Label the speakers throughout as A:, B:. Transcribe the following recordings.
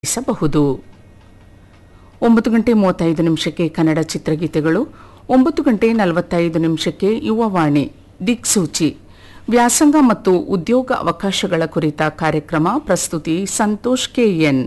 A: ಗಮನಿಸಬಹುದು ಒಂಬತ್ತು ಗಂಟೆ ಮೂವತ್ತೈದು ನಿಮಿಷಕ್ಕೆ ಕನ್ನಡ ಚಿತ್ರಗೀತೆಗಳು ಒಂಬತ್ತು ಗಂಟೆ ನಲವತ್ತೈದು ನಿಮಿಷಕ್ಕೆ ಯುವವಾಣಿ ದಿಕ್ಸೂಚಿ ವ್ಯಾಸಂಗ ಮತ್ತು ಉದ್ಯೋಗ ಅವಕಾಶಗಳ ಕುರಿತ ಕಾರ್ಯಕ್ರಮ ಪ್ರಸ್ತುತಿ ಸಂತೋಷ್ ಕೆಎನ್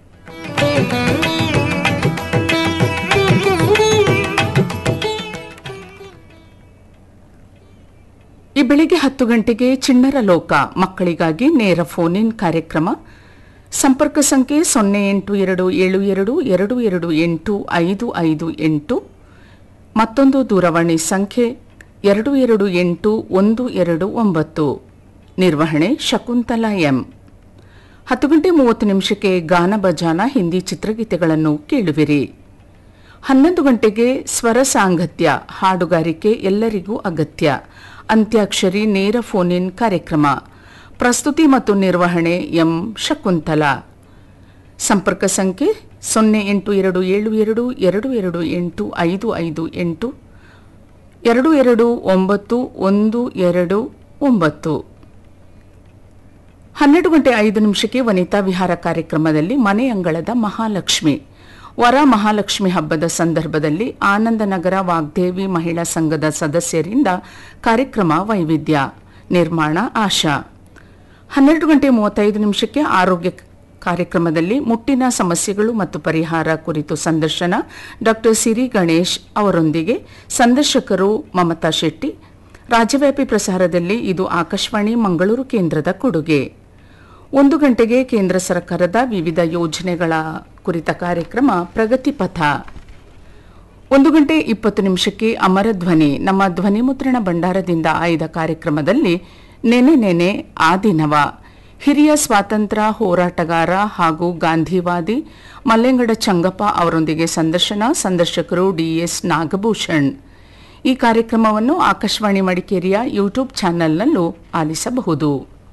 A: ಈ ಬೆಳಿಗ್ಗೆ ಹತ್ತು ಗಂಟೆಗೆ ಚಿಣ್ಣರ ಲೋಕ ಮಕ್ಕಳಿಗಾಗಿ ನೇರ ಫೋನ್ ಇನ್ ಕಾರ್ಯಕ್ರಮ ಸಂಪರ್ಕ ಸಂಖ್ಯೆ ಸೊನ್ನೆ ಎಂಟು ಎರಡು ಏಳು ಎರಡು ಎರಡು ಎರಡು ಎಂಟು ಐದು ಐದು ಎಂಟು ಮತ್ತೊಂದು ದೂರವಾಣಿ ಸಂಖ್ಯೆ ಎರಡು ಎರಡು ಎಂಟು ಒಂದು ಎರಡು ಒಂಬತ್ತು ನಿರ್ವಹಣೆ ಶಕುಂತಲಾ ಎಂ ಹತ್ತು ಗಂಟೆ ಮೂವತ್ತು ನಿಮಿಷಕ್ಕೆ ಗಾನ ಬಜಾನ ಹಿಂದಿ ಚಿತ್ರಗೀತೆಗಳನ್ನು ಕೇಳುವಿರಿ ಹನ್ನೊಂದು ಗಂಟೆಗೆ ಸ್ವರ ಸಾಂಗತ್ಯ ಹಾಡುಗಾರಿಕೆ ಎಲ್ಲರಿಗೂ ಅಗತ್ಯ ಅಂತ್ಯಾಕ್ಷರಿ ನೇರ ಫೋನ್ ಇನ್ ಕಾರ್ಯಕ್ರಮ ಪ್ರಸ್ತುತಿ ಮತ್ತು ನಿರ್ವಹಣೆ ಎಂ ಶಕುಂತಲಾ ಸಂಪರ್ಕ ಸಂಖ್ಯೆ ಸೊನ್ನೆ ಎಂಟು ಎರಡು ಏಳು ಎರಡು ಎರಡು ಎರಡು ಎಂಟು ಐದು ಐದು ಎಂಟು ಎರಡು ಎರಡು ಒಂಬತ್ತು ಒಂದು ಎರಡು ಒಂಬತ್ತು ಹನ್ನೆರಡು ಗಂಟೆ ಐದು ನಿಮಿಷಕ್ಕೆ ವನಿತಾ ವಿಹಾರ ಕಾರ್ಯಕ್ರಮದಲ್ಲಿ ಮನೆ ಅಂಗಳದ ಮಹಾಲಕ್ಷ್ಮಿ ವರ ಮಹಾಲಕ್ಷ್ಮಿ ಹಬ್ಬದ ಸಂದರ್ಭದಲ್ಲಿ ಆನಂದನಗರ ವಾಗ್ದೇವಿ ಮಹಿಳಾ ಸಂಘದ ಸದಸ್ಯರಿಂದ ಕಾರ್ಯಕ್ರಮ ವೈವಿಧ್ಯ ನಿರ್ಮಾಣ ಆಶಾ ಹನ್ನೆರಡು ಗಂಟೆ ಮೂವತ್ತೈದು ನಿಮಿಷಕ್ಕೆ ಆರೋಗ್ಯ ಕಾರ್ಯಕ್ರಮದಲ್ಲಿ ಮುಟ್ಟಿನ ಸಮಸ್ಯೆಗಳು ಮತ್ತು ಪರಿಹಾರ ಕುರಿತು ಸಂದರ್ಶನ ಡಾಕ್ಟರ್ ಸಿರಿ ಗಣೇಶ್ ಅವರೊಂದಿಗೆ ಸಂದರ್ಶಕರು ಮಮತಾ ಶೆಟ್ಟಿ ರಾಜ್ಯವ್ಯಾಪಿ ಪ್ರಸಾರದಲ್ಲಿ ಇದು ಆಕಾಶವಾಣಿ ಮಂಗಳೂರು ಕೇಂದ್ರದ ಕೊಡುಗೆ ಒಂದು ಗಂಟೆಗೆ ಕೇಂದ್ರ ಸರ್ಕಾರದ ವಿವಿಧ ಯೋಜನೆಗಳ ಕುರಿತ ಕಾರ್ಯಕ್ರಮ ಪ್ರಗತಿ ಪಥ ಒಂದು ಗಂಟೆ ಇಪ್ಪತ್ತು ನಿಮಿಷಕ್ಕೆ ಅಮರ ಧ್ವನಿ ನಮ್ಮ ಧ್ವನಿ ಮುದ್ರಣ ಭಂಡಾರದಿಂದ ಆಯ್ದ ಕಾರ್ಯಕ್ರಮದಲ್ಲಿ ನೆನೆ ನೆನೆ ಆ ದಿನವ ಹಿರಿಯ ಸ್ವಾತಂತ್ರ್ಯ ಹೋರಾಟಗಾರ ಹಾಗೂ ಗಾಂಧಿವಾದಿ ಮಲ್ಲೆಂಗಡ ಚಂಗಪ್ಪ ಅವರೊಂದಿಗೆ ಸಂದರ್ಶನ ಸಂದರ್ಶಕರು ಡಿಎಸ್ ನಾಗಭೂಷಣ್ ಈ ಕಾರ್ಯಕ್ರಮವನ್ನು ಆಕಾಶವಾಣಿ ಮಡಿಕೇರಿಯ ಯೂಟ್ಯೂಬ್ ಚಾನೆಲ್ನಲ್ಲೂ ಆಲಿಸಬಹುದು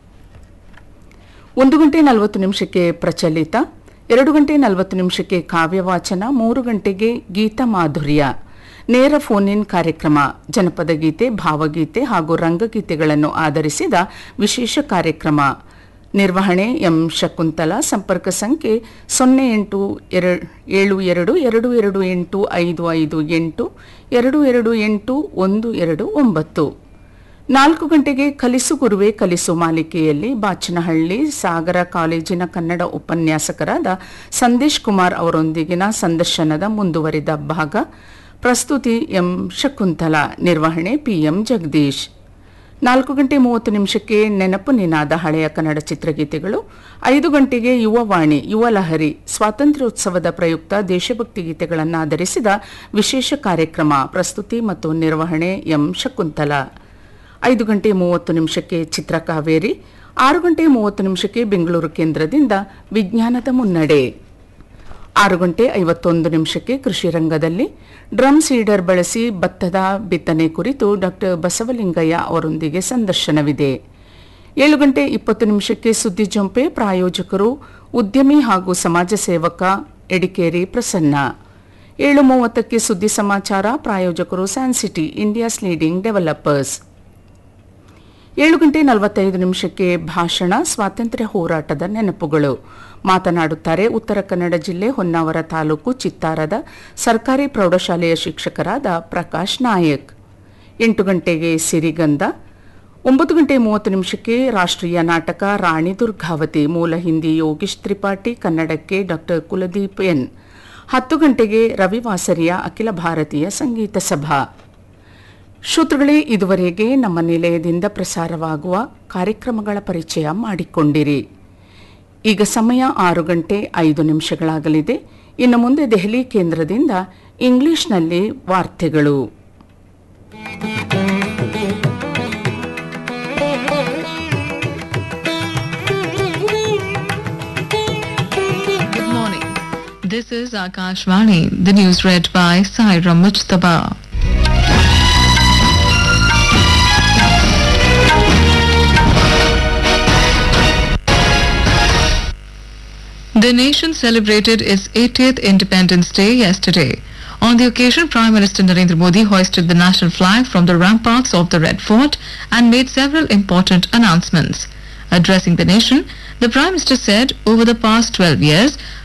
A: ಒಂದು ಗಂಟೆ ನಲವತ್ತು ನಿಮಿಷಕ್ಕೆ ಪ್ರಚಲಿತ ಎರಡು ಗಂಟೆ ನಲವತ್ತು ನಿಮಿಷಕ್ಕೆ ಕಾವ್ಯವಾಚನ ಮೂರು ಗಂಟೆಗೆ ಗೀತ ಮಾಧುರ್ಯ ನೇರ ಫೋನ್ ಇನ್ ಕಾರ್ಯಕ್ರಮ ಜನಪದ ಗೀತೆ ಭಾವಗೀತೆ ಹಾಗೂ ರಂಗಗೀತೆಗಳನ್ನು ಆಧರಿಸಿದ ವಿಶೇಷ ಕಾರ್ಯಕ್ರಮ ನಿರ್ವಹಣೆ ಎಂ ಶಕುಂತಲಾ ಸಂಪರ್ಕ ಸಂಖ್ಯೆ ಸೊನ್ನೆ ಎಂಟು ಎರಡು ಏಳು ಎರಡು ಎರಡು ಎರಡು ಎಂಟು ಐದು ಐದು ಎಂಟು ಎರಡು ಎರಡು ಎಂಟು ಒಂದು ಎರಡು ಒಂಬತ್ತು ನಾಲ್ಕು ಗಂಟೆಗೆ ಕಲಿಸು ಗುರುವೆ ಕಲಿಸು ಮಾಲಿಕೆಯಲ್ಲಿ ಬಾಚನಹಳ್ಳಿ ಸಾಗರ ಕಾಲೇಜಿನ ಕನ್ನಡ ಉಪನ್ಯಾಸಕರಾದ ಸಂದೇಶ್ ಕುಮಾರ್ ಅವರೊಂದಿಗಿನ ಸಂದರ್ಶನದ ಮುಂದುವರಿದ ಭಾಗ ಪ್ರಸ್ತುತಿ ಎಂ ಶಕುಂತಲಾ ನಿರ್ವಹಣೆ ಪಿಎಂ ಜಗದೀಶ್ ನಾಲ್ಕು ಗಂಟೆ ಮೂವತ್ತು ನಿಮಿಷಕ್ಕೆ ನೆನಪು ನಿನಾದ ಹಳೆಯ ಕನ್ನಡ ಚಿತ್ರಗೀತೆಗಳು ಐದು ಗಂಟೆಗೆ ಯುವವಾಣಿ ಯುವ ಲಹರಿ ಸ್ವಾತಂತ್ರ್ಯೋತ್ಸವದ ಪ್ರಯುಕ್ತ ದೇಶಭಕ್ತಿ ಗೀತೆಗಳನ್ನು ಆಧರಿಸಿದ ವಿಶೇಷ ಕಾರ್ಯಕ್ರಮ ಪ್ರಸ್ತುತಿ ಮತ್ತು ನಿರ್ವಹಣೆ ಎಂ ಶಕುಂತಲಾ ಐದು ಗಂಟೆ ಮೂವತ್ತು ನಿಮಿಷಕ್ಕೆ ಚಿತ್ರಕಾವೇರಿ ಆರು ಗಂಟೆ ಮೂವತ್ತು ನಿಮಿಷಕ್ಕೆ ಬೆಂಗಳೂರು ಕೇಂದ್ರದಿಂದ ವಿಜ್ಞಾನದ ಮುನ್ನಡೆ ಆರು ಗಂಟೆ ಐವತ್ತೊಂದು ನಿಮಿಷಕ್ಕೆ ಕೃಷಿ ರಂಗದಲ್ಲಿ ಡ್ರಮ್ ಸೀಡರ್ ಬಳಸಿ ಭತ್ತದ ಬಿತ್ತನೆ ಕುರಿತು ಡಾಕ್ಟರ್ ಬಸವಲಿಂಗಯ್ಯ ಅವರೊಂದಿಗೆ ಸಂದರ್ಶನವಿದೆ ಏಳು ಗಂಟೆ ಇಪ್ಪತ್ತು ನಿಮಿಷಕ್ಕೆ ಸುದ್ದಿ ಜಂಪೆ ಪ್ರಾಯೋಜಕರು ಉದ್ಯಮಿ ಹಾಗೂ ಸಮಾಜ ಸೇವಕ ಎಡಿಕೇರಿ ಪ್ರಸನ್ನ ಏಳು ಮೂವತ್ತಕ್ಕೆ ಸುದ್ದಿ ಸಮಾಚಾರ ಪ್ರಾಯೋಜಕರು ಸ್ಯಾನ್ಸಿಟಿ ಇಂಡಿಯಾಸ್ ಲೀಡಿಂಗ್ ಡೆವಲಪರ್ಸ್ ಏಳು ಗಂಟೆ ನಲವತ್ತೈದು ನಿಮಿಷಕ್ಕೆ ಭಾಷಣ ಸ್ವಾತಂತ್ರ್ಯ ಹೋರಾಟದ ನೆನಪುಗಳು ಮಾತನಾಡುತ್ತಾರೆ ಉತ್ತರ ಕನ್ನಡ ಜಿಲ್ಲೆ ಹೊನ್ನಾವರ ತಾಲೂಕು ಚಿತ್ತಾರದ ಸರ್ಕಾರಿ ಪ್ರೌಢಶಾಲೆಯ ಶಿಕ್ಷಕರಾದ ಪ್ರಕಾಶ್ ನಾಯಕ್ ಎಂಟು ಗಂಟೆಗೆ ಸಿರಿಗಂಧ ಒಂಬತ್ತು ಗಂಟೆ ಮೂವತ್ತು ನಿಮಿಷಕ್ಕೆ ರಾಷ್ಟ್ರೀಯ ನಾಟಕ ರಾಣಿ ದುರ್ಗಾವತಿ ಮೂಲ ಹಿಂದಿ ಯೋಗೀಶ್ ತ್ರಿಪಾಠಿ ಕನ್ನಡಕ್ಕೆ ಡಾಕ್ಟರ್ ಕುಲದೀಪ್ ಎನ್ ಹತ್ತು ಗಂಟೆಗೆ ರವಿವಾಸರಿಯ ಅಖಿಲ ಭಾರತೀಯ ಸಂಗೀತ ಸಭಾ ಶ್ರೋತೃಗಳೇ ಇದುವರೆಗೆ ನಮ್ಮ ನಿಲಯದಿಂದ ಪ್ರಸಾರವಾಗುವ ಕಾರ್ಯಕ್ರಮಗಳ ಪರಿಚಯ ಮಾಡಿಕೊಂಡಿರಿ ಈಗ ಸಮಯ ಆರು ಗಂಟೆ ಐದು ನಿಮಿಷಗಳಾಗಲಿದೆ ಇನ್ನು ಮುಂದೆ ದೆಹಲಿ ಕೇಂದ್ರದಿಂದ ಇಂಗ್ಲಿಷ್ನಲ್ಲಿ ವಾರ್ತೆಗಳು
B: Good morning. This is Akashvani, the news read by Saira Mujtaba. The nation celebrated its 80th Independence Day yesterday. On the occasion, Prime Minister Narendra Modi hoisted the national flag from the ramparts of the Red Fort and made several important announcements. Addressing the nation, the Prime Minister said over the past 12 years,